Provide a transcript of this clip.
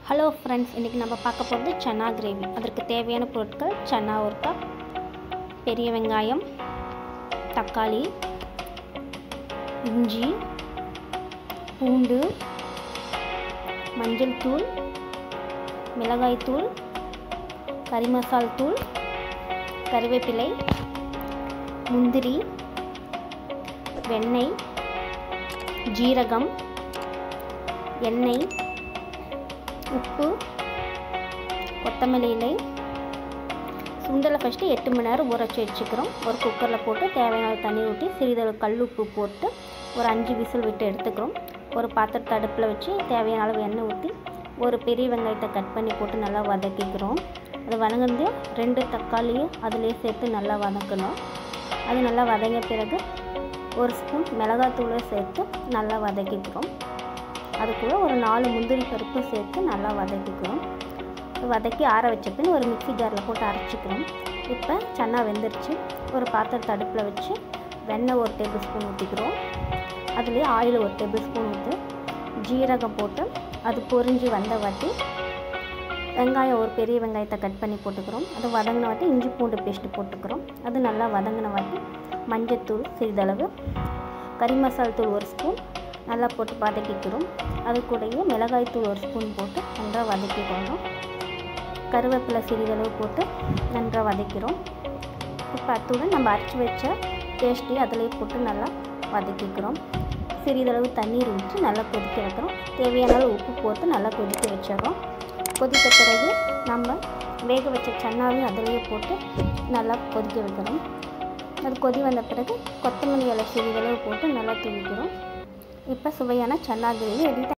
hello friends இன்றைக்கி நம்ம பார்க்க போகிறது சன்னா கிரேவி அதற்கு தேவையான பொருட்கள் சன்னா ஒரு கப் பெரிய வெங்காயம் தக்காளி இஞ்சி பூண்டு மஞ்சள் தூள் மிளகாய் தூள் கறி மசால் தூள் கறிவேப்பிலை முந்திரி வெண்ணெய் ஜீரகம் எண்ணெய் உப்பு கொத்தமல்லி இலை சுண்டலை ஃபஸ்ட்டு எட்டு மணி நேரம் ஊற வச்சு வச்சுக்கிறோம் ஒரு குக்கரில் போட்டு தேவையான தண்ணி ஊற்றி சிறிதளவு கல் உப்பு போட்டு ஒரு அஞ்சு விசில் விட்டு எடுத்துக்கிறோம் ஒரு பாத்திரத்தை அடுப்பில் வச்சு தேவையான அளவு எண்ணெய் ஊற்றி ஒரு பெரிய வெங்காயத்தை கட் பண்ணி போட்டு நல்லா வதக்கிக்கிறோம் அது வதங்கினது ரெண்டு தக்காளியும் அதிலே சேர்த்து நல்லா வதக்கணும் அது நல்லா வதங்கிய பிறகு ஒரு ஸ்பூன் மிளகாத்தூளை சேர்த்து நல்லா வதக்கிக்கிறோம் அதுக்குள்ளே ஒரு நாலு முந்திரி பருப்பு சேர்த்து நல்லா வதக்கிக்கிறோம் வதக்கி ஆற வச்ச பின் ஒரு மிக்ஸி ஜாரில் போட்டு அரைச்சிக்கிறோம் இப்போ சன்னா வெந்துருச்சு ஒரு பாத்திரத்தை அடுப்பில் வச்சு வெண்ணெய் ஒரு டேபிள் ஸ்பூன் ஊற்றிக்கிறோம் அதுலேயே ஆயில் ஒரு டேபிள் ஸ்பூன் ஊற்றி ஜீரகம் போட்டு அது பொரிஞ்சு வந்த வாட்டி வெங்காயம் ஒரு பெரிய வெங்காயத்தை கட் பண்ணி போட்டுக்கிறோம் அது வதங்கின வாட்டி இஞ்சி பூண்டு பேஸ்ட்டு போட்டுக்கிறோம் அது நல்லா வதங்கின வாட்டி மஞ்சத்தூள் சிறிதளவு கறி மசால் தூள் ஒரு ஸ்பூன் நல்லா போட்டு வதக்கிக்கிறோம் அது கூடயே மிளகாய் தூள் ஒரு ஸ்பூன் போட்டு நன்றாக வதக்கிக்கிறோம் கருவேப்பிலை சிறிதளவு போட்டு நன்றாக வதக்கிறோம் இப்போ அத்துடன் நம்ம அரைச்சி வச்ச பேஸ்ட்டையும் அதிலே போட்டு நல்லா வதக்கிக்கிறோம் சிறிதளவு தண்ணீர் ஊற்றி நல்லா கொதிக்க வைக்கிறோம் தேவையான அளவு உப்பு போட்டு நல்லா கொதிக்க வச்சிடறோம் கொதித்த பிறகு நம்ம வேக வச்ச சன்னாவையும் அதிலேயே போட்டு நல்லா கொதிக்க வைக்கிறோம் அது கொதி வந்த பிறகு கொத்தமல்லி இலை சிறிதளவு போட்டு நல்லா தூவிக்கிறோம் இப்போ சுவையான சன்னா கிரேவி ரெடி